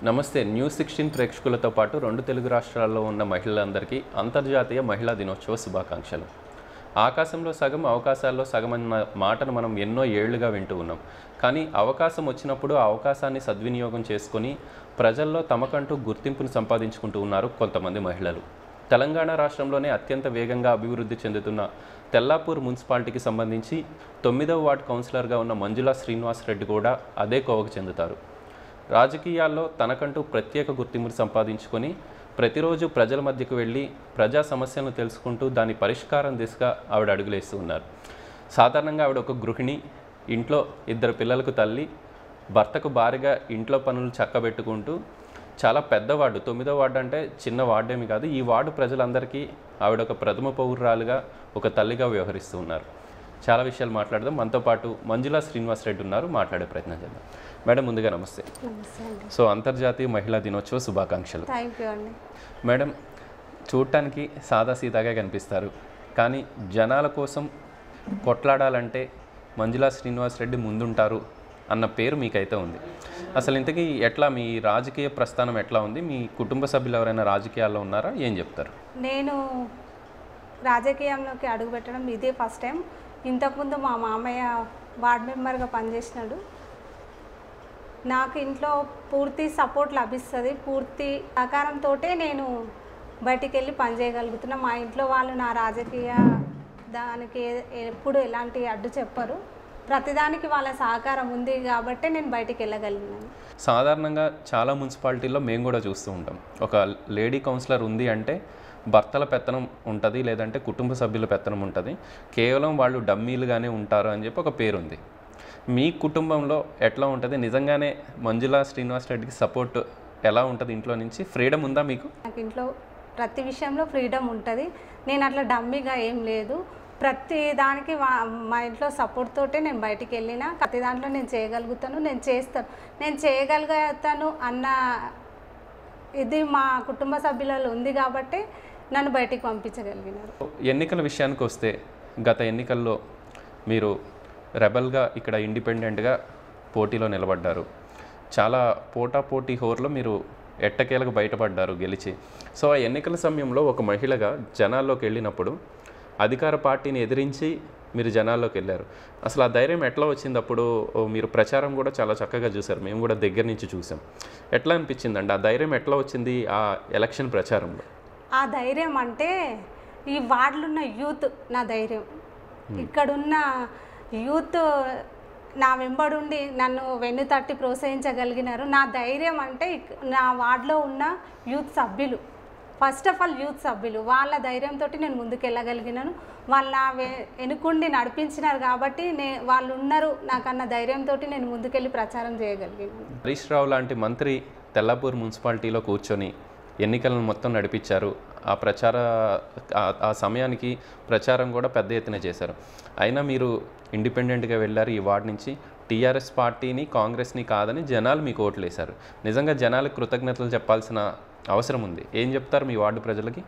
నమస్తే news sixteen ప్రేక్షకులతో పాటు రెండు తెలుగు రాష్ట్రాల్లో ఉన్న మహిళలందరికీ అంతర్జాతీయ మహిళా దినోత్సవ శుభాకాంక్షలు ఆకాశంలో సగం అవకాశాల్లో సగం అన్న మాటను మనం ఎన్నో ఏళ్లుగా వింటూ ఉన్నాం కానీ అవకాశం వచ్చినప్పుడు ఆ అవకాశాన్ని సద్వినియోగం చేసుకొని ప్రజల్లో తమకంటూ గుర్తింపును సంపాదించుకుంటూ ఉన్నారు కొంతమంది మహిళలు తెలంగాణ రాష్ట్రంలోనే అత్యంత వేగంగా అభివృద్ధి చెందుతున్న తెల్లాపూర్ మున్సిపాలిటీకి సంబంధించి తొమ్మిదవ వార్డు కౌన్సిలర్గా ఉన్న మంజులా శ్రీనివాస్ రెడ్డి కూడా అదే కోవకు చెందుతారు రాజకీయాల్లో తనకంటూ ప్రత్యేక గుర్తింపును సంపాదించుకొని ప్రతిరోజు ప్రజల మధ్యకు వెళ్ళి ప్రజా సమస్యలను తెలుసుకుంటూ దాని పరిష్కారం దిశగా ఆవిడ అడుగులేస్తూ ఉన్నారు సాధారణంగా ఆవిడ ఒక గృహిణి ఇంట్లో ఇద్దరు పిల్లలకు తల్లి భర్తకు భారీగా ఇంట్లో పనులు చక్కబెట్టుకుంటూ చాలా పెద్ద వార్డు తొమ్మిదో వార్డు అంటే చిన్న వార్డేమి కాదు ఈ వార్డు ప్రజలందరికీ ఆవిడ ఒక ప్రథమ పౌరురాలుగా ఒక తల్లిగా వ్యవహరిస్తూ ఉన్నారు చాలా విషయాలు మాట్లాడదాం మనతో పాటు మంజులా శ్రీనివాస్ రెడ్డి ఉన్నారు మాట్లాడే ప్రయత్నం చేద్దాం మేడం ముందుగా నమస్తే నమస్తే అండి సో అంతర్జాతీయ మహిళా దినోత్సవ శుభాకాంక్షలు థ్యాంక్ యూ అండి మేడం చూడటానికి సాదాసీదాగా కనిపిస్తారు కానీ జనాల కోసం కొట్లాడాలంటే మంజులా శ్రీనివాస్ రెడ్డి ముందుంటారు అన్న పేరు మీకైతే ఉంది అసలు ఇంతకీ ఎట్లా మీ రాజకీయ ప్రస్థానం ఎట్లా ఉంది మీ కుటుంబ సభ్యులు ఎవరైనా రాజకీయాల్లో ఉన్నారా ఏం చెప్తారు నేను రాజకీయంలోకి అడుగుపెట్టడం ఇదే ఫస్ట్ టైం ఇంతకుముందు మా మామయ్య వార్డ్ మెంబర్గా పనిచేసినాడు నాకు ఇంట్లో పూర్తి సపోర్ట్ లభిస్తుంది పూర్తి సహకారంతో నేను బయటికి వెళ్ళి పనిచేయగలుగుతున్నా మా ఇంట్లో వాళ్ళు నా రాజకీయ దానికి ఏ- ఎప్పుడు ఎలాంటి అడ్డు చెప్పరు ప్రతిదానికి వాళ్ళ సహకారం ఉంది కాబట్టే నేను బయటికి వెళ్ళగలిగినాను సాధారణంగా చాలా మున్సిపాలిటీల్లో మేము కూడా చూస్తూ ఉంటాం ఒక లేడీ కౌన్సిలర్ ఉంది అంటే భర్తల పెత్తనం ఉంటుంది లేదంటే కుటుంబ సభ్యుల పెత్తనం ఉంటుంది కేవలం వాళ్ళు డమ్మీలుగానే ఉంటారు అని చెప్పి ఒక పేరు ఉంది మీ కుటుంబంలో ఎట్లా ఉంటుంది నిజంగానే మంజులా శ్రీనివాస్ రెడ్డికి సపోర్ట్ ఎలా ఉంటుంది ఇంట్లో నుంచి ఫ్రీడమ్ ఉందా మీకు నాకు ఇంట్లో ప్రతి విషయంలో ఫ్రీడమ్ ఉంటుంది నేను అట్లా డమ్మీగా ఏం లేదు ప్రతి దానికి వా- మా ఇంట్లో సపోర్ట్ తోటే నేను బయటికి వెళ్ళిన ప్రతి దాంట్లో నేను చేయగలుగుతాను నేను చేస్తాను నేను చేయగలుగుతాను అన్న ఇది మా కుటుంబ సభ్యులలో ఉంది కాబట్టి నన్ను బయటికి పంపించగలిగినారు ఎన్నికల విషయానికి వస్తే గత ఎన్నికల్లో మీరు రెబల్గా ఇక్కడ ఇండిపెండెంట్గా పోటీలో నిలబడ్డారు చాలా పోటాపోటీ హోర్లో మీరు ఎట్టకేలకు బయటపడ్డారు గెలిచి సో ఆ ఎన్నికల సమయంలో ఒక మహిళగా జనాల్లోకి వెళ్ళినప్పుడు అధికార పార్టీని ఎదిరించి మీరు జనాల్లోకి వెళ్ళారు అసలు ఆ ధైర్యం ఎట్లా వచ్చింది అప్పుడు ఓ, మీరు ప్రచారం కూడా చాలా చక్కగా చూశారు మేము కూడా దగ్గర నుంచి చూసాం ఎట్లా అనిపించిందండి ఆ ధైర్యం ఎట్లా వచ్చింది ఆ ఎలక్షన్ ప్రచారంలో ఆ ధైర్యం అంటే ఈ వార్డులున్న యూత్ నా ధైర్యం ఇక్కడున్న యూత్ నా వెంబడుండి నన్ను వెన్ను తట్టి ప్రోత్సహించగలిగినారు నా ధైర్యం అంటే ఇక్- నా వార్డులో ఉన్న యూత్ సభ్యులు ఫస్ట్ ఆఫ్ ఆల్ యూత్ సభ్యులు వాళ్ళ ధైర్యంతో నేను ముందుకు వెళ్ళగలిగినాను వాళ్ళ నా వె- వెనుకుండి నడిపించినారు కాబట్టి నే వాళ్ళు ఉన్నారు నాకన్న ధైర్యంతో నేను ముందుకెళ్ళి ప్రచారం చేయగలిగినాను హరీష్ రావు లాంటి మంత్రి తెల్లాపూర్ మున్సిపాలిటీలో కూర్చొని ఎన్నికలను మొత్తం నడిపించారు ఆ ప్రచార ఆ- ఆ సమయానికి ప్రచారం కూడా పెద్ద ఎత్తున చేశారు అయినా మీరు ఇండిపెండెంట్గా వెళ్ళారు ఈ వార్డు నుంచి టీఆర్ఎస్ పార్టీని కాంగ్రెస్ని కాదని జనాలు మీకు ఓట్లు వేశారు నిజంగా జనాలకు కృతజ్ఞతలు చెప్పాల్సిన అవసరం ఉంది ఏం చెప్తారు మీ వార్డు ప్రజలకి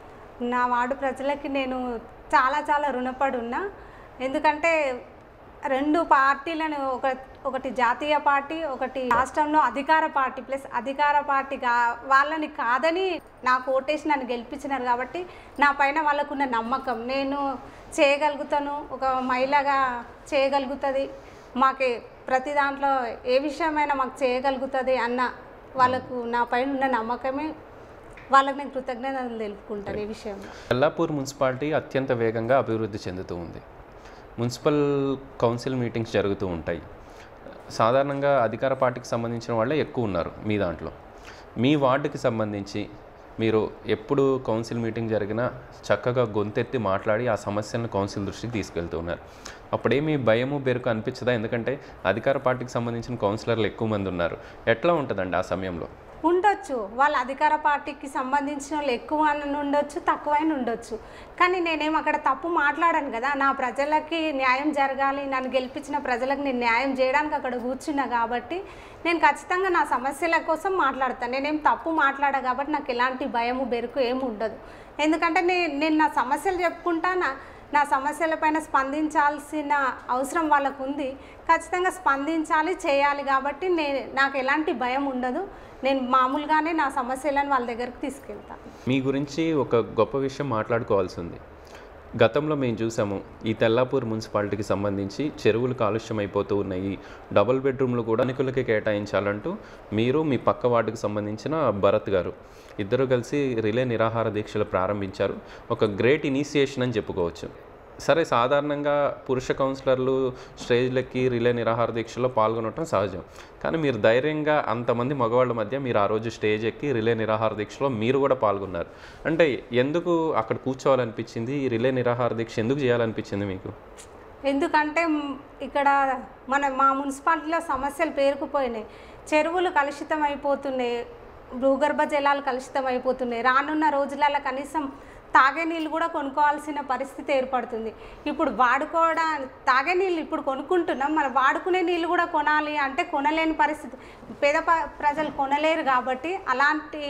నా వార్డు ప్రజలకి నేను చాలా చాలా రుణపడి ఉన్నా ఎందుకంటే రెండు పార్టీలను ఒక ఒకటి జాతీయ పార్టీ ఒకటి రాష్ట్రంలో అధికార పార్టీ ప్లస్ అధికార పార్టీ కా వాళ్ళని కాదని నాకు ఓటేసి నన్ను గెలిపించినారు కాబట్టి నా పైన వాళ్ళకున్న నమ్మకం నేను చేయగలుగుతాను ఒక మహిళగా చేయగలుగుతుంది మాకు ప్రతి దాంట్లో ఏ విషయమైనా మాకు చేయగలుగుతుంది అన్న వాళ్ళకు నా పైన ఉన్న నమ్మకమే వాళ్ళకి నేను కృతజ్ఞతలు తెలుపుకుంటాను ఈ విషయంలో తెల్లాపూర్ మున్సిపాలిటీ అత్యంత వేగంగా అభివృద్ధి చెందుతూ ఉంది మున్సిపల్ కౌన్సిల్ మీటింగ్స్ జరుగుతూ ఉంటాయి సాధారణంగా అధికార పార్టీకి సంబంధించిన వాళ్ళే ఎక్కువ ఉన్నారు మీ దాంట్లో మీ వార్డుకి సంబంధించి మీరు ఎప్పుడు కౌన్సిల్ మీటింగ్ జరిగినా చక్కగా గొంతెత్తి మాట్లాడి ఆ సమస్యలను కౌన్సిల్ దృష్టికి తీసుకెళ్తూ ఉన్నారు అప్పుడేమీ భయము బెరుకు అనిపించదా ఎందుకంటే అధికార పార్టీకి సంబంధించిన కౌన్సిలర్లు ఎక్కువ మంది ఉన్నారు ఎట్లా ఉంటుందండి ఆ సమయంలో ఉండొచ్చు వాళ్ళ అధికార పార్టీకి సంబంధించిన వాళ్ళు ఎక్కువ అని ఉండొచ్చు తక్కువైన ఉండొచ్చు కానీ నేనేం అక్కడ తప్పు మాట్లాడాను కదా నా ప్రజలకి న్యాయం జరగాలి నన్ను గెలిపించిన ప్రజలకు నేను న్యాయం చేయడానికి అక్కడ కూర్చున్నా కాబట్టి నేను ఖచ్చితంగా నా సమస్యల కోసం మాట్లాడతాను నేనేం తప్పు మాట్లాడా కాబట్టి నాకు ఎలాంటి భయము బెరుకు ఏమి ఉండదు ఎందుకంటే నే నేను నా సమస్యలు చెప్పుకుంటా నా నా సమస్యలపైన స్పందించాల్సిన అవసరం వాళ్ళకు ఉంది ఖచ్చితంగా స్పందించాలి చేయాలి కాబట్టి నేను నాకు ఎలాంటి భయం ఉండదు నేను మామూలుగానే నా సమస్యలను వాళ్ళ దగ్గరికి తీసుకెళ్తాను మీ గురించి ఒక గొప్ప విషయం మాట్లాడుకోవాల్సి ఉంది గతంలో మేము చూసాము ఈ తెల్లాపూర్ మున్సిపాలిటీకి సంబంధించి చెరువులు కాలుష్యం అయిపోతూ ఉన్నాయి డబుల్ బెడ్రూమ్లు కూడా ధనికులకి కేటాయించాలంటూ మీరు మీ పక్క వార్డుకు సంబంధించిన భరత్ గారు ఇద్దరు కలిసి రిలే నిరాహార దీక్షలు ప్రారంభించారు ఒక గ్రేట్ ఇనిషియేషన్ అని చెప్పుకోవచ్చు సరే సాధారణంగా పురుష కౌన్సిలర్లు స్టేజ్లకి రిలే నిరాహార దీక్షలో పాల్గొనడం సహజం కానీ మీరు ధైర్యంగా అంతమంది మగవాళ్ళ మధ్య మీరు ఆ రోజు స్టేజ్ ఎక్కి రిలే నిరాహార దీక్షలో మీరు కూడా పాల్గొన్నారు అంటే ఎందుకు అక్కడ కూర్చోవాలనిపించింది ఈ రిలే నిరాహార దీక్ష ఎందుకు చేయాలనిపించింది మీకు ఎందుకంటే మ్, ఇక్కడ మన మా మున్సిపాలిటీలో సమస్యలు పేరుకుపోయినాయి చెరువులు కలుషితం అయిపోతున్నాయి భూగర్భ జలాలు కలుషితం అయిపోతున్నాయి రానున్న రోజులలో కనీసం తాగే నీళ్ళు కూడా కొనుక్కోవాల్సిన పరిస్థితి ఏర్పడుతుంది ఇప్పుడు వాడుకోవడా తాగే నీళ్ళు ఇప్పుడు కొనుక్కుంటున్నాం మనం వాడుకునే నీళ్ళు కూడా కొనాలి అంటే కొనలేని పరిస్థితి పేద ప- ప్రజలు కొనలేరు కాబట్టి అలాంటి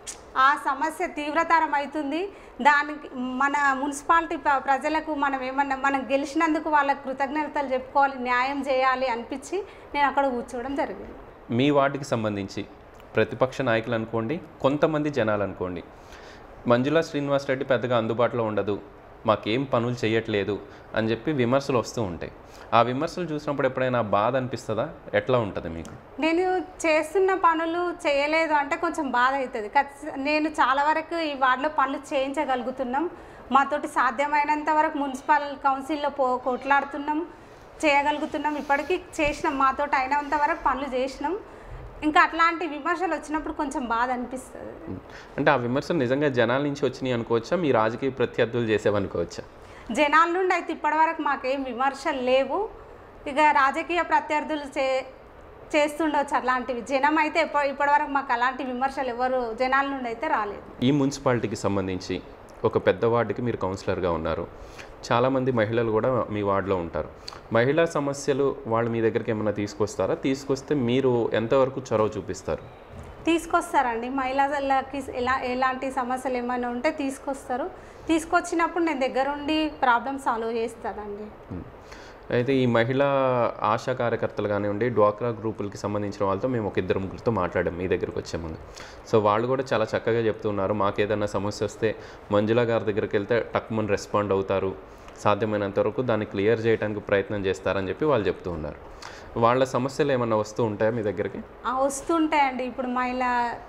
ఆ సమస్య తీవ్రతరం అవుతుంది దానికి మన మున్సిపాలిటీ ప్ర- ప్రజలకు మనం ఏమన్నా మనం గెలిచినందుకు వాళ్ళకి కృతజ్ఞతలు చెప్పుకోవాలి న్యాయం చేయాలి అనిపించి నేను అక్కడ కూర్చోవడం జరిగింది మీ వార్డుకి సంబంధించి ప్రతిపక్ష నాయకులు అనుకోండి కొంతమంది జనాలు అనుకోండి మంజులా శ్రీనివాస్ రెడ్డి పెద్దగా అందుబాటులో ఉండదు మాకేం పనులు చేయట్లేదు అని చెప్పి విమర్శలు వస్తూ ఉంటాయి ఆ విమర్శలు చూసినప్పుడు ఎప్పుడైనా బాధ అనిపిస్తుందా ఎట్లా ఉంటుంది మీకు నేను చేస్తున్న పనులు చేయలేదు అంటే కొంచెం బాధ అవుతుంది ఖచ్చి- నేను చాలా వరకు ఈ వార్డులో పనులు చేయించగలుగుతున్నాం మాతోటి సాధ్యమైనంత వరకు మున్సిపల్ కౌన్సిల్లో పో కొట్లాడుతున్నాం చేయగలుగుతున్నాం ఇప్పటికీ చేసినాం మాతోటి అయినంత వరకు పనులు చేసినాం ఇంకా అట్లాంటి విమర్శలు వచ్చినప్పుడు కొంచెం బాధ అనిపిస్తుంది అంటే ఆ విమర్శలు నిజంగా జనాల నుంచి వచ్చినాయి అనుకోవచ్చా మీ రాజకీయ ప్రత్యర్థులు చేసేవనుకోవచ్చా జనాల నుండి అయితే ఇప్పటివరకు మాకేం విమర్శలు లేవు ఇక రాజకీయ ప్రత్యర్థులు చే చేస్తుండొచ్చు అట్లాంటివి జనం అయితే ఇప్ప- ఇప్పటివరకు మాకు అలాంటి విమర్శలు ఎవరు జనాల నుండి అయితే రాలేదు ఈ మున్సిపాలిటీకి సంబంధించి ఒక పెద్ద వార్డుకి మీరు కౌన్సిలర్గా ఉన్నారు చాలామంది మహిళలు కూడా మీ వార్డులో ఉంటారు మహిళా సమస్యలు వాళ్ళు మీ దగ్గరికి ఏమైనా తీసుకొస్తారా తీసుకొస్తే మీరు ఎంతవరకు చొరవ చూపిస్తారు తీసుకొస్తారండి మహిళలకి ఎలా ఎలాంటి సమస్యలు ఏమైనా ఉంటే తీసుకొస్తారు తీసుకొచ్చినప్పుడు నేను దగ్గరుండి ప్రాబ్లమ్ సాల్వ్ చేస్తానండి ఉం. అయితే ఈ మహిళా ఆశా కార్యకర్తలు కానివ్వండి డ్వాక్రా గ్రూపులకి సంబంధించిన వాళ్ళతో మేము ఒక ఇద్దరు ముగ్గురితో మాట్లాడాం మీ దగ్గరికి వచ్చే ముందు సో వాళ్ళు కూడా చాలా చక్కగా చెప్తున్నారు మాకు ఏదైనా సమస్య వస్తే మంజుల గారి దగ్గరికి వెళ్తే టక్మన్ రెస్పాండ్ అవుతారు సాధ్యమైనంత వరకు దాన్ని క్లియర్ చేయడానికి ప్రయత్నం చేస్తారని చెప్పి వాళ్ళు చెప్తూ ఉన్నారు వాళ్ళ సమస్యలు ఏమన్నా వస్తూ ఉంటాయా మీ దగ్గరికి ఆ, వస్తుంటాయండి ఇప్పుడు మహిళా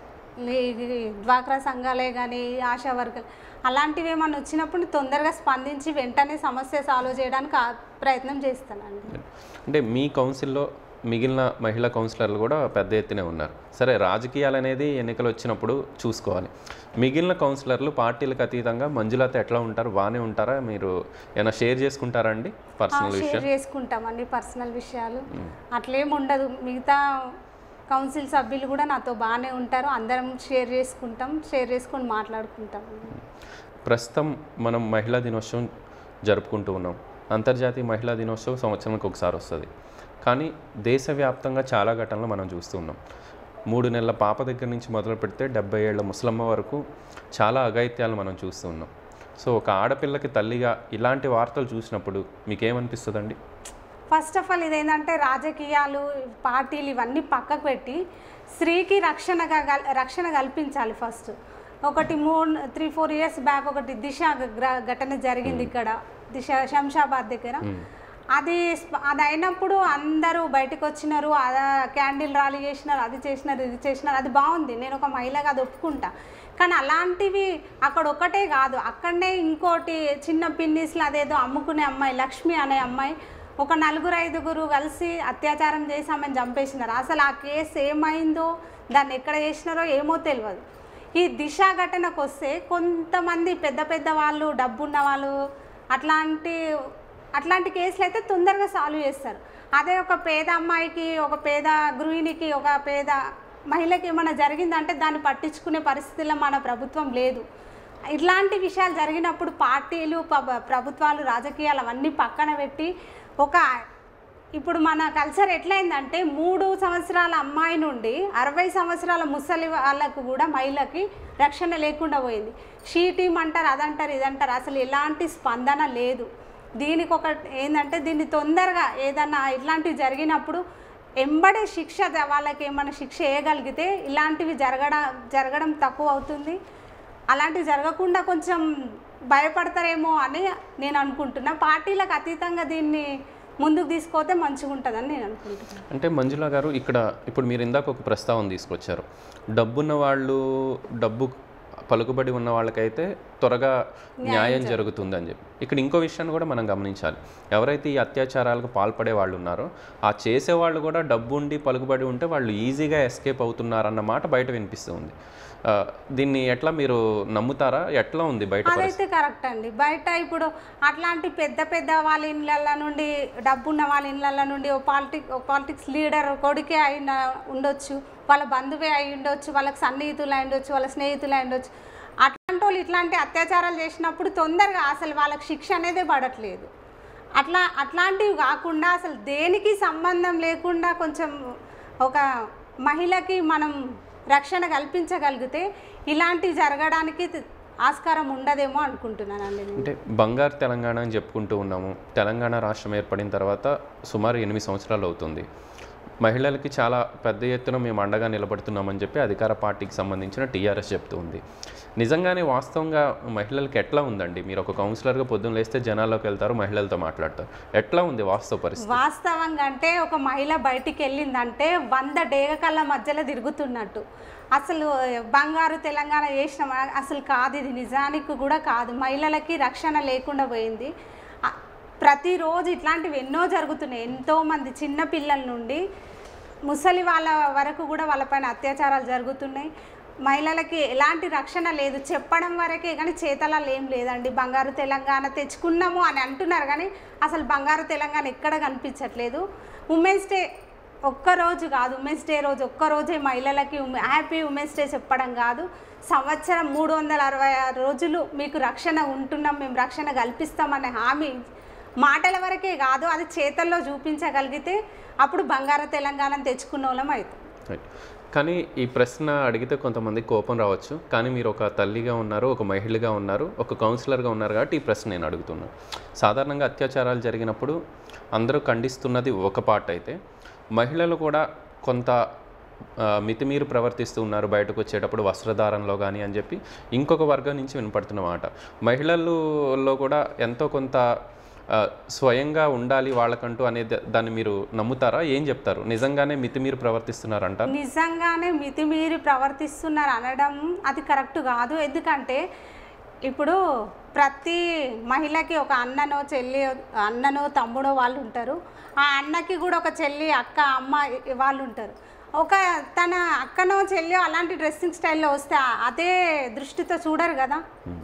లే- డ్వాక్రా సంఘాలే కానీ ఆశా వర్కర్ అలాంటివి ఏమైనా వచ్చినప్పుడు తొందరగా స్పందించి వెంటనే సమస్య సాల్వ్ చేయడానికి ఆ ప్రయత్నం చేస్తానండి అంటే మీ కౌన్సిల్లో మిగిలిన మహిళా కౌన్సిలర్లు కూడా పెద్ద ఎత్తునే ఉన్నారు సరే రాజకీయాలు అనేది ఎన్నికలు వచ్చినప్పుడు చూసుకోవాలి మిగిలిన కౌన్సిలర్లు పార్టీలకు అతీతంగా మంజులత ఎట్లా ఉంటారు బాగానే ఉంటారా మీరు ఏమైనా షేర్ చేసుకుంటారా అండి పర్సనల్ విషయం షేర్ చేసుకుంటామండి పర్సనల్ విషయాలు అట్లేం ఉండదు మిగతా కౌన్సిల్ సభ్యులు కూడా నాతో బాగానే ఉంటారు అందరం షేర్ చేసుకుంటాం షేర్ చేసుకొని మాట్లాడుకుంటాం ప్రస్తుతం మనం మహిళా దినోత్సవం జరుపుకుంటూ ఉన్నాం అంతర్జాతీయ మహిళా దినోత్సవం సంవత్సరానికి ఒకసారి వస్తుంది కానీ దేశవ్యాప్తంగా చాలా ఘటనలు మనం చూస్తున్నాం మూడు నెలల పాప దగ్గర నుంచి మొదలు పెడితే డెబ్బై ఏళ్ల ముసలమ్మ వరకు చాలా అఘాయిత్యాలు మనం చూస్తూ ఉన్నాం సో ఒక ఆడపిల్లకి తల్లిగా ఇలాంటి వార్తలు చూసినప్పుడు మీకేమనిపిస్తుందండి ఫస్ట్ ఆఫ్ ఆల్ ఇదేంటంటే రాజకీయాలు పార్టీలు ఇవన్నీ పక్కకు పెట్టి స్త్రీకి రక్షణగా గల్- రక్షణ కల్పించాలి ఫస్ట్ ఒకటి మూడు త్రీ ఫోర్ ఇయర్స్ బ్యాక్ ఒకటి దిశ గ్ర- ఘటన జరిగింది ఇక్కడ దిశ శంషాబాద్ దగ్గర అది స్ప- అది అయినప్పుడు అందరూ బయటకు వచ్చినారు అదా క్యాండిల్ ర్యాలీ చేసినారు అది చేసినారు ఇది చేసినారు అది బాగుంది నేను ఒక మహిళగా అది ఒప్పుకుంటా కానీ అలాంటివి అక్కడ ఒక్కటే కాదు అక్కడనే ఇంకోటి చిన్న పిన్నిస్లు అదేదో అమ్ముకునే అమ్మాయి లక్ష్మి అనే అమ్మాయి ఒక నలుగురు ఐదుగురు కలిసి అత్యాచారం చేసి ఆమెను చంపేసినారు అసలు ఆ కేసు ఏమైందో దాన్ని ఎక్కడ చేసినారో ఏమో తెలియదు ఈ దిశ ఘటనకు వస్తే కొంతమంది పెద్ద పెద్ద వాళ్ళు డబ్బున్న వాళ్ళు అట్లాంటి అట్లాంటి కేసులు అయితే తొందరగా సాల్వ్ చేస్తారు అదే ఒక పేద అమ్మాయికి ఒక పేద గృహిణికి ఒక పేద మహిళకి ఏమైనా జరిగిందంటే దాన్ని పట్టించుకునే పరిస్థితిలో మన ప్రభుత్వం లేదు ఇట్లాంటి విషయాలు జరిగినప్పుడు పార్టీలు పబ- ప్రభుత్వాలు రాజకీయాలు అవన్నీ పక్కన పెట్టి ఒక ఇప్పుడు మన కల్చర్ ఎట్లయిందంటే మూడు సంవత్సరాల అమ్మాయి నుండి అరవై సంవత్సరాల ముసలి వాళ్ళకు కూడా మహిళకి రక్షణ లేకుండా పోయింది షీ టీమ్ అంటారు అదంటారు ఇదంటారు అసలు ఎలాంటి స్పందన లేదు దీనికి ఒక ఏంటంటే దీన్ని తొందరగా ఏదన్నా ఇట్లాంటివి జరిగినప్పుడు ఎంబడే శిక్ష ద- వాళ్ళకి ఏమైనా శిక్ష వేయగలిగితే ఇలాంటివి జరగడం జరగడం తక్కువ అవుతుంది అలాంటివి జరగకుండా కొంచెం భయపడతారేమో అని నేను అనుకుంటున్నా పార్టీలకు అతీతంగా దీన్ని ముందుకు తీసుకుపోతే మంచిగా ఉంటుందని నేను అనుకుంటున్నాను అంటే మంజుల గారు ఇక్కడ ఇప్పుడు మీరు ఇందాక ఒక ప్రస్తావన తీసుకొచ్చారు డబ్బున్న వాళ్ళు డబ్బు పలుకుబడి ఉన్న వాళ్ళకైతే త్వరగా న్యాయం జరుగుతుంది అని చెప్పి ఇక్కడ ఇంకో విషయాన్ని కూడా మనం గమనించాలి ఎవరైతే ఈ అత్యాచారాలకు పాల్పడే వాళ్ళు ఉన్నారో ఆ చేసేవాళ్ళు కూడా డబ్బు ఉండి పలుకుబడి ఉంటే వాళ్ళు ఈజీగా ఎస్కేప్ అవుతున్నారన్న మాట బయట వినిపిస్తుంది ఆ, దీన్ని ఎట్లా మీరు నమ్ముతారా ఎట్లా ఉంది బయట పరిస్థితి? అదైతే కరెక్ట్ అండి బయట ఇప్పుడు అట్లాంటి పెద్ద పెద్ద వాళ్ళ ఇళ్ళ నుండి డబ్బున్న వాళ్ళ ఇళ్ళ నుండి ఓ పాలిటిక్ ఓ పాలిటిక్స్ లీడర్ కొడుకే అయి ఉన్న- ఉండొచ్చు వాళ్ళ బంధువే అయి ఉండొచ్చు వాళ్ళకి సన్నిహితులు అయి ఉండొచ్చు వాళ్ళ స్నేహితులు అయి ఉండొచ్చు అట్లాంటి వాళ్ళు ఇట్లాంటి అత్యాచారాలు చేసినప్పుడు తొందరగా అసలు వాళ్ళకి శిక్ష అనేదే పడట్లేదు అట్లా అట్లాంటివి కాకుండా అసలు దేనికి సంబంధం లేకుండా కొంచెం ఒక మహిళకి మనం రక్షణ కల్పించగలిగితే ఇలాంటివి జరగడానికి త- ఆస్కారం ఉండదేమో అనుకుంటున్నానండి నేను అంటే బంగారు తెలంగాణ అని చెప్పుకుంటూ ఉన్నాము తెలంగాణ రాష్ట్రం ఏర్పడిన తర్వాత సుమారు ఎనిమిది సంవత్సరాలు అవుతుంది మహిళలకి చాలా పెద్ద ఎత్తున మేము అండగా నిలబడుతున్నామని చెప్పి అధికార పార్టీకి సంబంధించిన టీఆర్ఎస్ చెప్తూ ఉంది నిజంగానే వాస్తవంగా మహిళలకి ఎట్లా ఉందండి మీరు ఒక కౌన్సిలర్గా పొద్దున్న లేస్తే జనాల్లోకి వెళ్తారు మహిళలతో మాట్లాడతారు ఎట్లా ఉంది వాస్తవ పరిస్థితి వాస్తవంగా అంటే ఒక మహిళ బయటికి వెళ్ళిందంటే వంద డేగకళ్ళ మధ్యలో తిరుగుతున్నట్టు అసలు బంగారు తెలంగాణ చేసిన అసలు కాదు ఇది నిజానికి కూడా కాదు మహిళలకి రక్షణ లేకుండా పోయింది ఆ- ప్రతిరోజు ఇట్లాంటివి ఎన్నో జరుగుతున్నాయి ఎంతోమంది చిన్న పిల్లల నుండి ముసలి వాళ్ళ వరకు కూడా వాళ్ళపైన అత్యాచారాలు జరుగుతున్నాయి మహిళలకి ఎలాంటి రక్షణ లేదు చెప్పడం వరకే కానీ చేతలలో ఏం లేదండి బంగారు తెలంగాణ తెచ్చుకున్నాము అని అంటున్నారు కానీ అసలు బంగారు తెలంగాణ ఎక్కడ కనిపించట్లేదు ఉమెన్స్ డే ఒక్కరోజు కాదు ఉమెన్స్ డే రోజు ఒక్కరోజే మహిళలకి ఉమె- హ్యాపీ ఉమెన్స్ డే చెప్పడం కాదు సంవత్సరం మూడు వందల అరవై ఆరు రోజులు మీకు రక్షణ ఉంటున్నాం మేము రక్షణ కల్పిస్తామనే హామీ మాటల వరకే కాదు అది చేతల్లో చూపించగలిగితే అప్పుడు బంగారు తెలంగాణ తెచ్చుకున్న వాళ్ళం అవుతాం రైట్. కానీ ఈ ప్రశ్న అడిగితే కొంతమంది కోపం రావచ్చు కానీ మీరు ఒక తల్లిగా ఉన్నారు ఒక మహిళగా ఉన్నారు ఒక కౌన్సిలర్గా ఉన్నారు కాబట్టి ఈ ప్రశ్న నేను అడుగుతున్నాను సాధారణంగా అత్యాచారాలు జరిగినప్పుడు అందరూ ఖండిస్తున్నది ఒక పార్ట్ అయితే మహిళలు కూడా కొంత ఆ, మితిమీరి ప్రవర్తిస్తూ ఉన్నారు బయటకు వచ్చేటప్పుడు వస్త్రధారణలో కానీ అని చెప్పి ఇంకొక వర్గం నుంచి వినపడుతున్న మాట మహిళల్లో కూడా ఎంతో కొంత ఆ, స్వయంగా ఉండాలి వాళ్ళకంటూ అనేది దాన్ని మీరు నమ్ముతారా ఏం చెప్తారు నిజంగానే మితిమీరి ప్రవర్తిస్తున్నారంటారు నిజంగానే మితిమీరి ప్రవర్తిస్తున్నారు అనడం అది కరెక్ట్ కాదు ఎందుకంటే ఇప్పుడు ప్రతి మహిళకి ఒక అన్ననో చెల్లి అన్ననో తమ్ముడో వాళ్ళు ఉంటారు ఆ అన్నకి కూడా ఒక చెల్లి అక్క అమ్మ ఇ- వాళ్ళు ఉంటారు ఒక తన అక్కనో చెల్లి అలాంటి డ్రెస్సింగ్ స్టైల్లో వస్తే ఆ- అదే దృష్టితో చూడరు కదా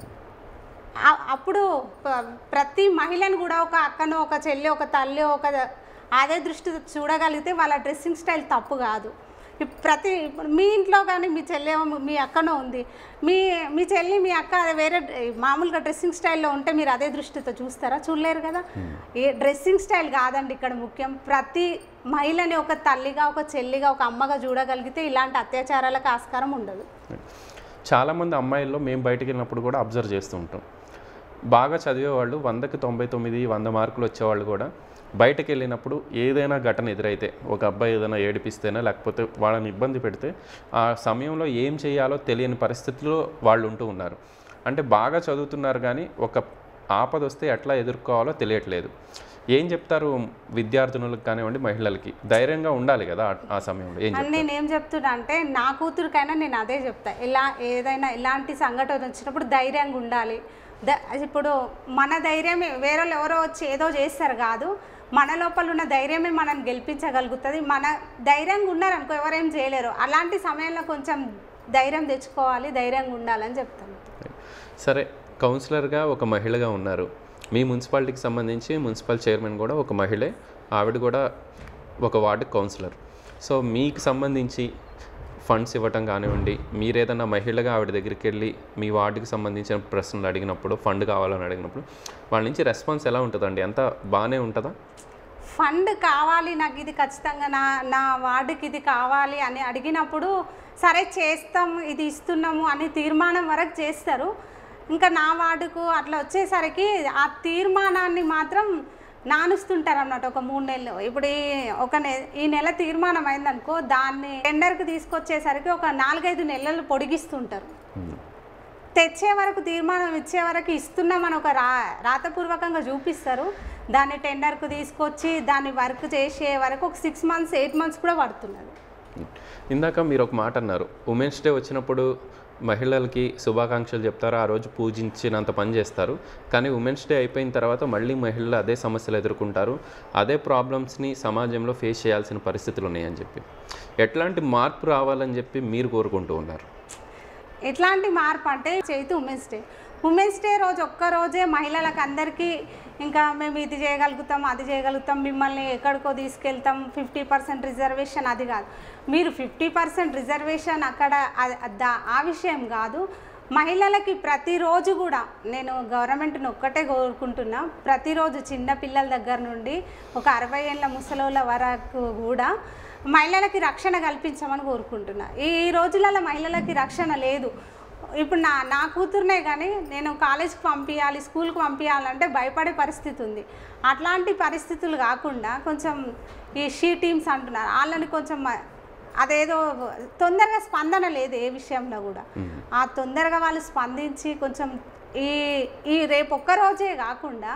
ఆ- అప్పుడు ప- ప్రతి మహిళను కూడా ఒక అక్కను ఒక చెల్లి ఒక తల్లి ఒక అదే దృష్టితో చూడగలిగితే వాళ్ళ డ్రెస్సింగ్ స్టైల్ తప్పు కాదు ఇప్ ప్రతి ఇప్పుడు మీ ఇంట్లో కానీ మీ చెల్లి మీ అక్కనో ఉంది మీ మీ చెల్లి మీ అక్క అదే వేరే డ్రె- మామూలుగా డ్రెస్సింగ్ స్టైల్లో ఉంటే మీరు అదే దృష్టితో చూస్తారా చూడలేరు కదా ఏ డ్రెస్సింగ్ స్టైల్ కాదండి ఇక్కడ ముఖ్యం ప్రతి మహిళని ఒక తల్లిగా ఒక చెల్లిగా ఒక అమ్మగా చూడగలిగితే ఇలాంటి అత్యాచారాలకు ఆస్కారం ఉండదు చాలామంది అమ్మాయిల్లో మేము బయటికి వెళ్ళినప్పుడు కూడా అబ్జర్వ్ చేస్తూ ఉంటాం బాగా చదివేవాళ్ళు వందకి తొంభై తొమ్మిది వంద మార్కులు వచ్చేవాళ్ళు కూడా బయటకు వెళ్ళినప్పుడు ఏదైనా ఘటన ఎదురైతే ఒక అబ్బాయి ఏదైనా ఏడిపిస్తేనే లేకపోతే వాళ్ళని ఇబ్బంది పెడితే ఆ సమయంలో ఏం చేయాలో తెలియని పరిస్థితుల్లో వాళ్ళు ఉంటూ ఉన్నారు అంటే బాగా చదువుతున్నారు కానీ ఒక ఆపద వస్తే ఎట్లా ఎదుర్కోవాలో తెలియట్లేదు ఏం చెప్తారు విద్యార్థినులకు కానివ్వండి మహిళలకి ధైర్యంగా ఉండాలి కదా ఆ- ఆ సమయంలో ఏం అని చెప్తారు నేను ఏం చెప్తున్నా అంటే నా కూతురికైనా నేను అదే చెప్తా ఇలా ఏదైనా ఇలాంటి సంఘటన వచ్చినప్పుడు ధైర్యంగా ఉండాలి ద ఇప్పుడు మన ధైర్యమే వేరే వాళ్ళు ఎవరో వచ్చి ఏదో చేస్తారు కాదు మన లోపల ఉన్న ధైర్యమే మనల్ని గెలిపించగలుగుతుంది మన ధైర్యంగా ఉన్నారనుకో ఎవరేం చేయలేరు అలాంటి సమయంలో కొంచెం ధైర్యం తెచ్చుకోవాలి ధైర్యంగా ఉండాలని చెప్తాను సరే కౌన్సిలర్గా ఒక మహిళగా ఉన్నారు మీ మున్సిపాలిటీకి సంబంధించి మున్సిపల్ చైర్మన్ కూడా ఒక మహిళే ఆవిడ కూడా ఒక వార్డు కౌన్సిలర్ సో మీకు సంబంధించి ఫండ్స్ ఇవ్వటం కానివ్వండి మీరు ఏదైనా మహిళగా ఆవిడ దగ్గరికి వెళ్ళి మీ వార్డుకి సంబంధించిన ప్రశ్నలు అడిగినప్పుడు ఫండ్ కావాలని అడిగినప్పుడు వాళ్ళ నుంచి రెస్పాన్స్ ఎలా ఉంటుందండి ఎంత బాగానే ఉంటుందా ఫండ్ కావాలి నాకు ఇది ఖచ్చితంగా నా నా వార్డుకి ఇది కావాలి అని అడిగినప్పుడు సరే చేస్తాం ఇది ఇస్తున్నాము అని తీర్మానం వరకు చేస్తారు ఇంకా నా వార్డుకు అట్లా వచ్చేసరికి ఆ తీర్మానాన్ని మాత్రం నానుస్తుంటారు అన్నమాట ఒక మూడు నెలలు ఇప్పుడు ఈ ఒక నె ఈ నెల తీర్మానం అయిందనుకో దాన్ని టెండర్కి తీసుకొచ్చేసరికి ఒక నాలుగైదు నెలలు పొడిగిస్తుంటారు ఉమ్. తెచ్చే వరకు తీర్మానం ఇచ్చే వరకు ఇస్తున్నామని ఒక రా రాతపూర్వకంగా చూపిస్తారు దాన్ని టెండర్కు తీసుకొచ్చి దాన్ని వర్క్ చేసే వరకు ఒక సిక్స్ మంత్స్ ఎయిట్ మంత్స్ కూడా పడుతున్నది ఇందాక మీరు ఒక మాట అన్నారు ఉమెన్స్ డే వచ్చినప్పుడు మహిళలకి శుభాకాంక్షలు చెప్తారు ఆ రోజు పూజించినంత పని చేస్తారు కానీ ఉమెన్స్ డే అయిపోయిన తర్వాత మళ్ళీ మహిళలు అదే సమస్యలు ఎదుర్కొంటారు అదే ప్రాబ్లమ్స్ని సమాజంలో ఫేస్ చేయాల్సిన పరిస్థితులు ఉన్నాయని చెప్పి ఎట్లాంటి మార్పు రావాలని చెప్పి మీరు కోరుకుంటూ ఉన్నారు ఎట్లాంటి మార్పు అంటే Chaitu women's day women's day రోజు ఒక్క రోజే మహిళలకు అందరికీ ఇంకా మేము ఇది చేయగలుగుతాం అది చేయగలుగుతాం మిమ్మల్ని ఎక్కడికో తీసుకెళ్తాం ఫిఫ్టీ పర్సెంట్ రిజర్వేషన్ అది కాదు మీరు ఫిఫ్టీ పర్సెంట్ రిజర్వేషన్ అక్కడ ఆ- దా- ఆ విషయం కాదు మహిళలకి ప్రతిరోజు కూడా నేను గవర్నమెంట్ని ఒక్కటే కోరుకుంటున్నా ప్రతిరోజు చిన్న పిల్లల దగ్గర నుండి ఒక అరవై ఏళ్ళ ముసలోళ్ళ వరకు కూడా మహిళలకి రక్షణ కల్పించమని కోరుకుంటున్నా ఈ రోజులలో మహిళలకి రక్షణ లేదు ఇప్పుడు నా నా కూతురునే కానీ నేను కాలేజ్కి పంపించాలి స్కూల్కి పంపించాలంటే భయపడే పరిస్థితి ఉంది అట్లాంటి పరిస్థితులు కాకుండా కొంచెం ఈ షీ టీమ్స్ అంటున్నారు వాళ్ళని కొంచెం మ- అదేదో తొందరగా స్పందన లేదు ఏ విషయంలో కూడా ఆ తొందరగా వాళ్ళు స్పందించి కొంచెం ఈ ఈ రేపు ఒక్క రోజే కాకుండా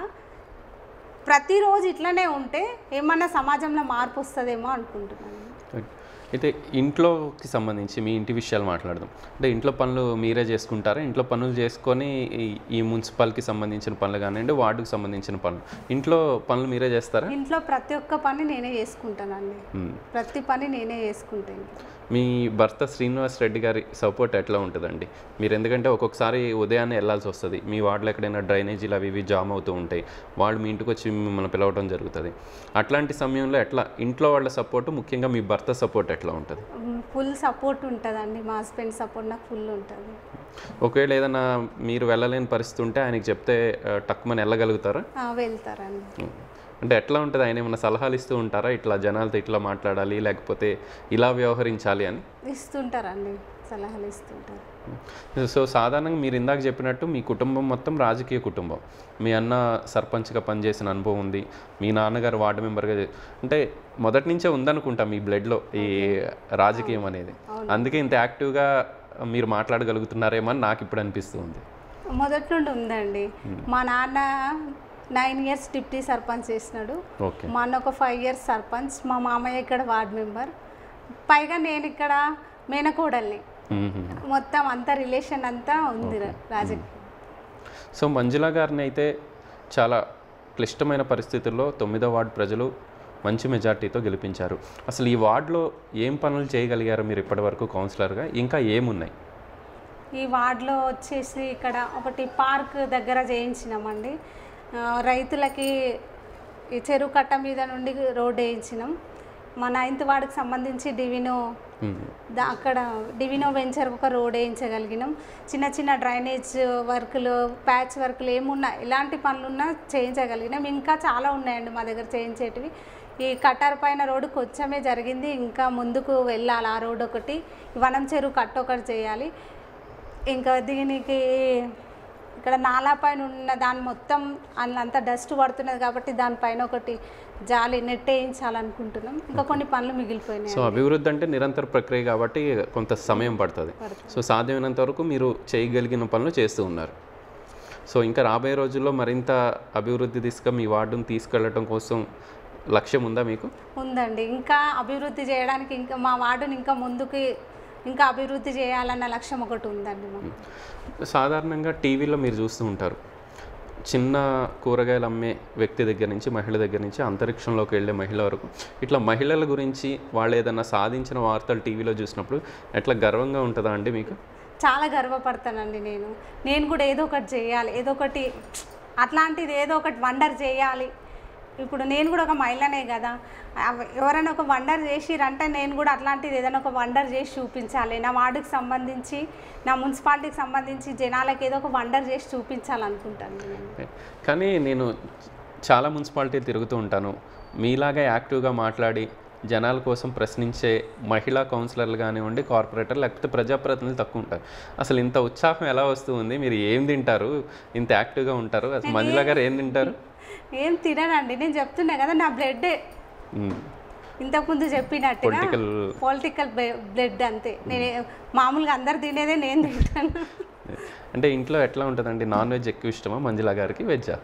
ప్రతిరోజు ఇట్లనే ఉంటే ఏమన్నా సమాజంలో మార్పు వస్తుందేమో అనుకుంటున్నాను అయితే ఇంట్లోకి సంబంధించి మీ ఇంటి విషయాలు మాట్లాడదాం అంటే ఇంట్లో పనులు మీరే చేసుకుంటారా ఇంట్లో పనులు చేసుకొని ఈ- ఈ మున్సిపాల్కి సంబంధించిన పనులు కానివ్వండి వార్డుకు సంబంధించిన పనులు ఇంట్లో పనులు మీరే చేస్తారా ఇంట్లో ప్రతి ఒక్క పని నేనే చేసుకుంటానండి మ్మ్. ప్రతి పని నేనే చేసుకుంటాను మీ భర్త శ్రీనివాస్ రెడ్డి గారి సపోర్ట్ ఎట్లా ఉంటుందండి మీరు ఎందుకంటే ఒక్కొక్కసారి ఉదయాన్నే వెళ్ళాల్సి వస్తుంది మీ వార్డులో ఎక్కడైనా డ్రైనేజీలు అవి ఇవి జామ్ అవుతూ ఉంటాయి వాళ్ళు మీ ఇంటికి వచ్చి మిమ్మల్ని పిలవడం జరుగుతుంది అట్లాంటి సమయంలో ఎట్లా ఇంట్లో వాళ్ళ సపోర్ట్ ముఖ్యంగా మీ భర్త సపోర్ట్ ఎట్లా ఉంటుంది ఫుల్ సపోర్ట్ ఉంటుందండి మా హస్బెండ్ సపోర్ట్ నాకు ఫుల్ ఉంటుంది ఒకవేళ ఏదైనా మీరు వెళ్ళలేని పరిస్థితి ఉంటే ఆయనకి చెప్తే ఆ, టక్కుమని వెళ్ళగలుగుతారా ఆ, వెళ్తారండి అంటే ఎట్లా ఉంటుంది ఆయన ఏమైనా సలహాలు ఇస్తూ ఉంటారా ఇట్లా జనాలతో ఇట్లా మాట్లాడాలి లేకపోతే ఇలా వ్యవహరించాలి అని ఇస్తుంటారండి సలహాలు ఇస్తుంటారు సో సాధారణంగా మీరు ఇందాక చెప్పినట్టు మీ కుటుంబం మొత్తం రాజకీయ కుటుంబం మీ అన్న సర్పంచ్గా పనిచేసిన అనుభవం ఉంది మీ నాన్నగారు వార్డు మెంబర్గా చే- అంటే మొదటి నుంచే ఉందనుకుంటా మీ బ్లడ్లో ఈ రాజకీయం అనేది అందుకే ఇంత యాక్టివ్గా మీరు మాట్లాడగలుగుతున్నారేమో అని నాకు ఇప్పుడు అనిపిస్తుంది మొదటి నుండి ఉందండి మా నాన్న నైన్ ఇయర్స్ డిప్టీ సర్పంచ్ చేసినాడు ఓకే మా అన్న ఒక ఫైవ్ ఇయర్స్ సర్పంచ్ మా మామయ్య ఇక్కడ వార్డ్ మెంబర్ పైగా నేను ఇక్కడ మేనకోడల్ని మొత్తం అంతా రిలేషన్ అంతా ఉంది రాజకీయ సో మంజుల గారిని అయితే చాలా క్లిష్టమైన పరిస్థితుల్లో తొమ్మిదో వార్డు ప్రజలు మంచి మెజార్టీతో గెలిపించారు అసలు ఈ వార్డులో ఏం పనులు చేయగలిగారు మీరు ఇప్పటివరకు కౌన్సిలర్గా ఇంకా ఏమున్నాయి ఈ వార్డులో వచ్చేసి ఇక్కడ ఒకటి పార్క్ దగ్గర చేయించినామండి ఆ, రైతులకి ఈ చెరువు కట్ట మీద నుండి రోడ్ వేయించినాం మా నైన్త్ వార్డుకి సంబంధించి డివినో మ్మ్. దా- అక్కడ డివినో వెంచర్ ఒక రోడ్ వేయించగలిగినాం చిన్న చిన్న డ్రైనేజ్ వర్కులు ప్యాచ్ వర్కులు ఏమున్నా ఎలాంటి పనులున్నా చేయించగలిగినాం ఇంకా చాలా ఉన్నాయండి మా దగ్గర చేయించేటివి ఈ కట్టార్ పైన రోడ్డు కొంచెమే జరిగింది ఇంకా ముందుకు వెళ్ళాలి ఆ రోడ్ ఒకటి వనం చెరువు కట్ట ఒకటి చేయాలి ఇంకా దీనికి ఇక్కడ నాలా పైన ఉన్న దాని మొత్తం అందులో డస్ట్ పడుతున్నది కాబట్టి దానిపైన ఒకటి జాలి నెట్ వేయించాలనుకుంటున్నాం ఇంకా కొన్ని పనులు మిగిలిపోయినాయి సో అభివృద్ధి అంటే నిరంతర ప్రక్రియ కాబట్టి కొంత సమయం పడుతుంది పడుతుంది. సో సాధ్యమైనంత వరకు మీరు చేయగలిగిన పనులు చేస్తూ ఉన్నారు సో ఇంకా రాబోయే రోజుల్లో మరింత అభివృద్ధి దిశగా మీ వార్డును తీసుకెళ్ళటం కోసం లక్ష్యం ఉందా మీకు ఉందండి ఇంకా అభివృద్ధి చేయడానికి ఇంకా మా వార్డుని ఇంకా ముందుకి ఇంకా అభివృద్ధి చేయాలన్న లక్ష్యం ఒకటి ఉందండి మాకు సాధారణంగా టీవీలో మీరు చూస్తూ ఉంటారు చిన్న కూరగాయలు అమ్మే వ్యక్తి దగ్గర నుంచి మహిళ దగ్గర నుంచి అంతరిక్షంలోకి వెళ్ళే మహిళ వరకు ఇట్లా మహిళల గురించి వాళ్ళు ఏదైనా సాధించిన వార్తలు టీవీలో చూసినప్పుడు ఎట్లా గర్వంగా ఉంటుందా అండి మీకు చాలా గర్వపడతానండి నేను నేను కూడా ఏదో ఒకటి చేయాలి ఏదో ఒకటి అట్లాంటిది ఏదో ఒకటి వండర్ చేయాలి ఇప్పుడు నేను కూడా ఒక మహిళనే కదా అవ- ఎవరైనా ఒక వండర్ చేసిరంటే నేను కూడా అట్లాంటిది ఏదైనా ఒక వండర్ చేసి చూపించాలి నా వార్డుకి సంబంధించి నా మున్సిపాలిటీకి సంబంధించి జనాలకి ఏదో ఒక వండర్ చేసి చూపించాలనుకుంటాను నేను కానీ నేను చాలా మున్సిపాలిటీలు తిరుగుతూ ఉంటాను మీలాగా యాక్టివ్గా మాట్లాడి జనాల కోసం ప్రశ్నించే మహిళా కౌన్సిలర్లు కానివ్వండి కార్పొరేటర్ లేకపోతే ప్రజాప్రతినిధులు తక్కువ ఉంటారు అసలు ఇంత ఉత్సాహం ఎలా వస్తుంది మీరు ఏం తింటారు ఇంత యాక్టివ్గా ఉంటారు అసలు మంజుల గారు ఏం తింటారు ఏం తిననండి నేను చెప్తున్నా కదా నా బ్లడ్ మ్మ్. ఇంతకుముందు చెప్పినట్టుగా పొలిటికల్ పొలిటికల్ బ్లడ్ అంతే నేను మామూలుగా అందరు తినేదే నేను తింటాను అంటే ఇంట్లో ఎట్లా ఉంటుందండి నాన్ వెజ్ ఎక్కువ ఇష్టమా మంజుల గారికి వెజ్జా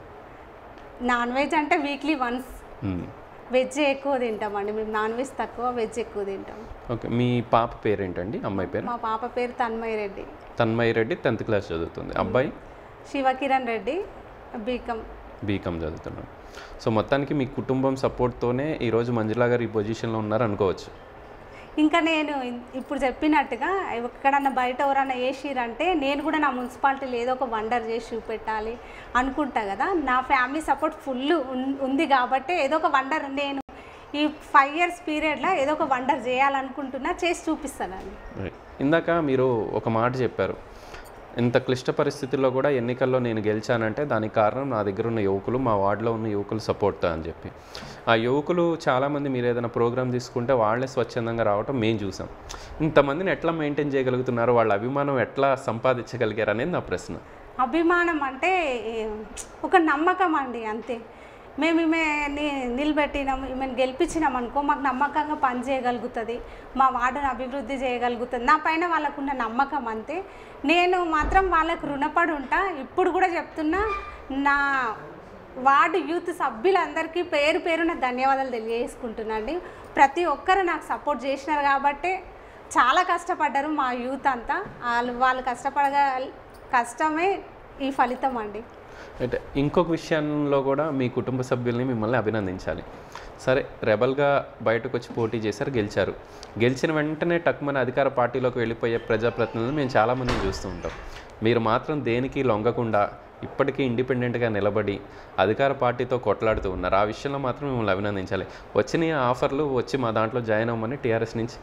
నాన్ వెజ్ అంటే వీక్లీ వన్స్ వెజ్ ఎక్కువ తింటామండి మేము నాన్ వెజ్ తక్కువ వెజ్ ఎక్కువ తింటాం ఓకే మీ పాప పేరేంటండి అమ్మాయి పేరు మా పాప పేరు తన్మయ్ రెడ్డి తన్మయి రెడ్డి టెన్త్ క్లాస్ చదువుతుంది అబ్బాయి శివకిరణ్ రెడ్డి బీకమ్ బీకామ్ చదువుతున్నాడు సో మొత్తానికి మీ కుటుంబం సపోర్ట్తోనే ఈరోజు మంజుల గారు ఈ పొజిషన్లో ఉన్నారు అనుకోవచ్చు ఇంకా నేను ఇన్- ఇప్పుడు చెప్పినట్టుగా ఎక్కడన్నా బయట ఎవరన్నా వేసిరంటే నేను కూడా నా మున్సిపాలిటీలో ఏదో ఒక వండర్ చేసి చూపెట్టాలి అనుకుంటా కదా నా ఫ్యామిలీ సపోర్ట్ ఫుల్ ఉంది కాబట్టి ఏదో ఒక వండర్ నేను ఈ ఫైవ్ ఇయర్స్ పీరియడ్లో ఏదో ఒక వండర్ చేయాలనుకుంటున్నా చేసి చూపిస్తానండి Right. ఇందాక మీరు ఒక మాట చెప్పారు ఇంత క్లిష్ట పరిస్థితుల్లో కూడా ఎన్నికల్లో నేను గెలిచానంటే దానికి కారణం నా దగ్గర ఉన్న యువకులు మా వార్డులో ఉన్న యువకులు సపోర్ట్తో అని చెప్పి ఆ యువకులు చాలామంది మీరు ఏదైనా ప్రోగ్రామ్ తీసుకుంటే వాళ్ళే స్వచ్ఛందంగా రావటం మేము చూసాం ఇంతమందిని ఎట్లా మెయింటైన్ చేయగలుగుతున్నారు వాళ్ళ అభిమానం ఎట్లా సంపాదించగలిగారు అనేది నా ప్రశ్న అభిమానం అంటే ఏ, ఒక నమ్మకం అండి అంతే మేము ఈమె ని- నిలబెట్టినాం ఈమెను గెలిపించినాం అనుకో మాకు నమ్మకంగా పని చేయగలుగుతుంది మా వార్డును అభివృద్ధి చేయగలుగుతుంది నా పైన వాళ్ళకున్న నమ్మకం అంతే నేను మాత్రం వాళ్ళకు రుణపడి ఉంటా ఇప్పుడు కూడా చెప్తున్నా నా వార్డు యూత్ సభ్యులందరికీ పేరు పేరున ధన్యవాదాలు తెలియజేసుకుంటున్నాండి ప్రతి ఒక్కరు నాకు సపోర్ట్ చేసినారు కాబట్టి చాలా కష్టపడ్డారు మా యూత్ అంతా వాళ్ళు వాళ్ళు కష్టపడగా కష్టమే ఈ ఫలితం అండి అయితే ఇంకొక విషయంలో కూడా మీ కుటుంబ సభ్యుల్ని మిమ్మల్ని అభినందించాలి సరే రెబల్గా బయటకు వచ్చి పోటీ చేశారు గెలిచారు గెలిచిన వెంటనే టక్మని అధికార పార్టీలోకి వెళ్ళిపోయే ప్రజాప్రతినిధులు మేము చాలామందిని చూస్తూ ఉంటాం మీరు మాత్రం దేనికి లొంగకుండా ఇప్పటికీ ఇండిపెండెంట్గా నిలబడి అధికార పార్టీతో కొట్లాడుతూ ఉన్నారు ఆ విషయంలో మాత్రం మిమ్మల్ని అభినందించాలి వచ్చిన ఈ ఆఫర్లు వచ్చి మా దాంట్లో జాయిన్ అవ్వమని టీఆర్ఎస్ నుంచి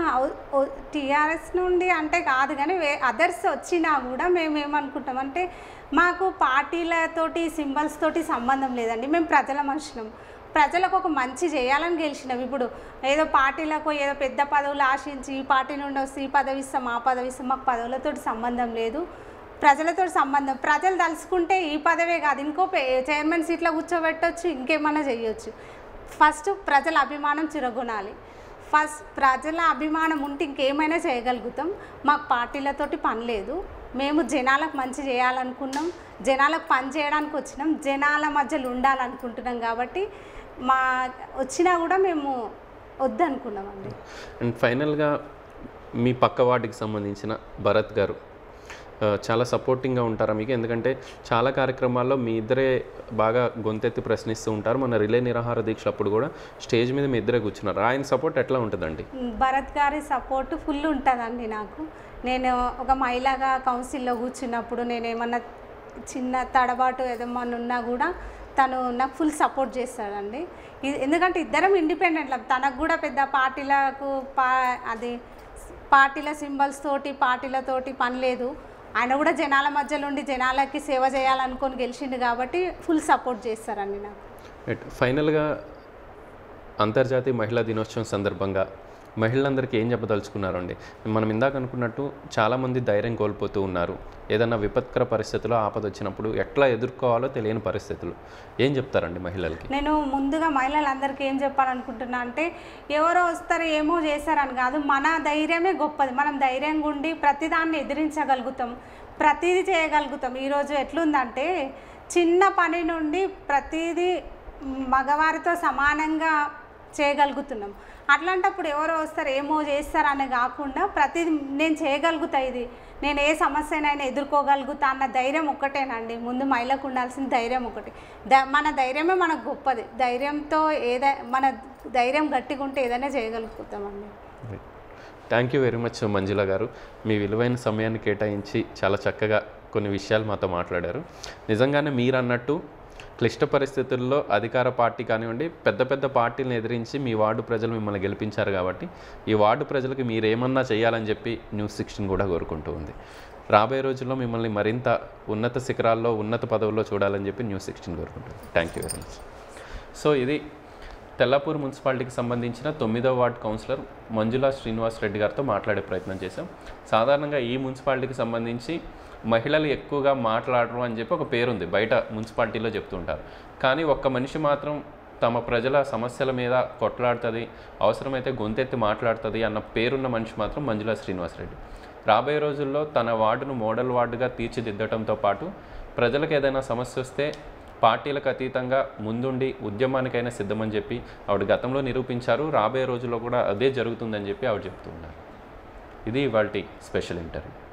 టీఆర్ఎస్ నుండి అంటే కాదు కానీ వే అదర్స్ వచ్చినా కూడా మేము ఏమనుకుంటాం అంటే మాకు పార్టీలతోటి సింబల్స్ తోటి సంబంధం లేదండి మేము ప్రజల మనుషులం ప్రజలకు ఒక మంచి చేయాలని గెలిచినాం ఇప్పుడు ఏదో పార్టీలకు ఏదో పెద్ద పదవులు ఆశించి ఈ పార్టీ నుండి వస్తే ఈ పదవి ఇస్తాం ఆ పదవి ఇస్తాం మాకు పదవులతోటి సంబంధం లేదు ప్రజలతో సంబంధం ప్రజలు తలుచుకుంటే ఈ పదవే కాదు ఇంకో పే- చైర్మన్ సీట్లో కూర్చోబెట్టొచ్చు ఇంకేమన్నా చేయొచ్చు ఫస్ట్ ప్రజల అభిమానం చిరగొనాలి ఫస్ట్ ప్రజల అభిమానం ఉంటే ఇంకేమైనా చేయగలుగుతాం మాకు పార్టీలతోటి పని లేదు మేము జనాలకు మంచి చేయాలనుకున్నాం జనాలకు పని చేయడానికి వచ్చినాం జనాల మధ్యలో ఉండాలనుకుంటున్నాం కాబట్టి మా వచ్చినా కూడా మేము వద్దనుకున్నామండి అండ్ ఫైనల్గా మీ పక్క వార్డుకి సంబంధించిన భరత్ గారు ఆ, చాలా సపోర్టింగ్గా ఉంటారా మీకు ఎందుకంటే చాలా కార్యక్రమాల్లో మీ ఇద్దరే బాగా గొంతెత్తి ప్రశ్నిస్తూ ఉంటారు మన రిలే నిరాహార దీక్షలప్పుడు కూడా స్టేజ్ మీద మీ ఇద్దరే కూర్చున్నారు ఆయన సపోర్ట్ ఎట్లా ఉంటుందండి భరత్ గారి సపోర్ట్ ఫుల్ ఉంటుందండి నాకు నేను ఒక మహిళగా కౌన్సిల్లో కూర్చున్నప్పుడు నేను ఏమన్నా చిన్న తడబాటు ఏదమ్మన్నా ఉన్నా కూడా తను నాకు ఫుల్ సపోర్ట్ చేస్తాడండి ఇది- ఎందుకంటే ఇద్దరం ఇండిపెండెంట్ తనకు కూడా పెద్ద పార్టీలకు పా అది పార్టీల సింబల్స్ తోటి పార్టీలతోటి పని లేదు ఆయన కూడా జనాల మధ్యలో ఉండి జనాలకి సేవ చేయాలనుకొని గెలిచిండు కాబట్టి ఫుల్ సపోర్ట్ చేస్తారండి నాకు రైట్ ఫైనల్గా అంతర్జాతీయ మహిళా దినోత్సవం సందర్భంగా మహిళలందరికీ ఏం చెప్పదలుచుకున్నారండి మనం ఇందాక అనుకున్నట్టు చాలామంది ధైర్యం కోల్పోతూ ఉన్నారు ఏదైనా విపత్కర పరిస్థితులు ఆపద వచ్చినప్పుడు ఎట్లా ఎదుర్కోవాలో తెలియని పరిస్థితులు ఏం చెప్తారండి మహిళలకి నేను ముందుగా మహిళలందరికీ ఏం చెప్పాలనుకుంటున్నా అంటే ఎవరో వస్తారు ఏమో చేస్తారని కాదు మన ధైర్యమే గొప్పది మనం ధైర్యంగా ఉండి ప్రతిదాన్ని ఎదిరించగలుగుతాం ప్రతిదీ చేయగలుగుతాం ఈరోజు ఎట్లుందంటే చిన్న పని నుండి ప్రతిదీ మగవారితో సమానంగా చేయగలుగుతున్నాం అట్లాంటప్పుడు ఎవరో వస్తారు ఏమో చేస్తారని కాకుండా ప్రతిదీ నేను చేయగలుగుతా ఇది నేను ఏ సమస్యనైనా ఎదుర్కోగలుగుతా అన్న ధైర్యం ఒక్కటేనండి ముందు మహిళకు ఉండాల్సిన ధైర్యం ఒకటి ద మన ధైర్యమే మనకు గొప్పది ధైర్యంతో ఏదై మన ధైర్యం గట్టిగా ఉంటే ఏదైనా చేయగలుగుతామండి thank you very much Manjula గారు మీ విలువైన సమయాన్ని కేటాయించి చాలా చక్కగా కొన్ని విషయాలు మాతో మాట్లాడారు నిజంగానే మీరు అన్నట్టు క్లిష్ట పరిస్థితుల్లో అధికార పార్టీ కానివ్వండి పెద్ద పెద్ద పార్టీలను ఎదిరించి మీ వార్డు ప్రజలు మిమ్మల్ని గెలిపించారు కాబట్టి ఈ వార్డు ప్రజలకు మీరు ఏమన్నా చేయాలని చెప్పి న్యూస్ సిక్స్టీన్ కూడా కోరుకుంటూ ఉంది రాబోయే రోజుల్లో మిమ్మల్ని మరింత ఉన్నత శిఖరాల్లో ఉన్నత పదవుల్లో చూడాలని చెప్పి న్యూస్ సిక్స్టీన్ కోరుకుంటుంది thank you very much so ఇది తెల్లాపూర్ మున్సిపాలిటీకి సంబంధించిన తొమ్మిదవ వార్డు కౌన్సిలర్ మంజులా శ్రీనివాస్ రెడ్డి గారితో మాట్లాడే ప్రయత్నం చేశాం సాధారణంగా ఈ మున్సిపాలిటీకి సంబంధించి మహిళలు ఎక్కువగా మాట్లాడరు అని చెప్పి ఒక పేరుంది బయట మున్సిపాలిటీలో చెప్తుంటారు కానీ ఒక్క మనిషి మాత్రం తమ ప్రజల సమస్యల మీద కొట్లాడుతుంది అవసరమైతే గొంతెత్తి మాట్లాడుతుంది అన్న పేరున్న మనిషి మాత్రం మంజులా శ్రీనివాస్ రెడ్డి రాబోయే రోజుల్లో తన వార్డును మోడల్ వార్డుగా తీర్చిదిద్దడంతో పాటు ప్రజలకు ఏదైనా సమస్య వస్తే పార్టీలకు అతీతంగా ముందుండి ఉద్యమానికైనా సిద్ధమని చెప్పి ఆవిడ గతంలో నిరూపించారు రాబోయే రోజుల్లో కూడా అదే జరుగుతుందని చెప్పి ఆవిడ చెప్తూ ఉన్నారు ఇది ఇవాళ స్పెషల్ ఇంటర్వ్యూ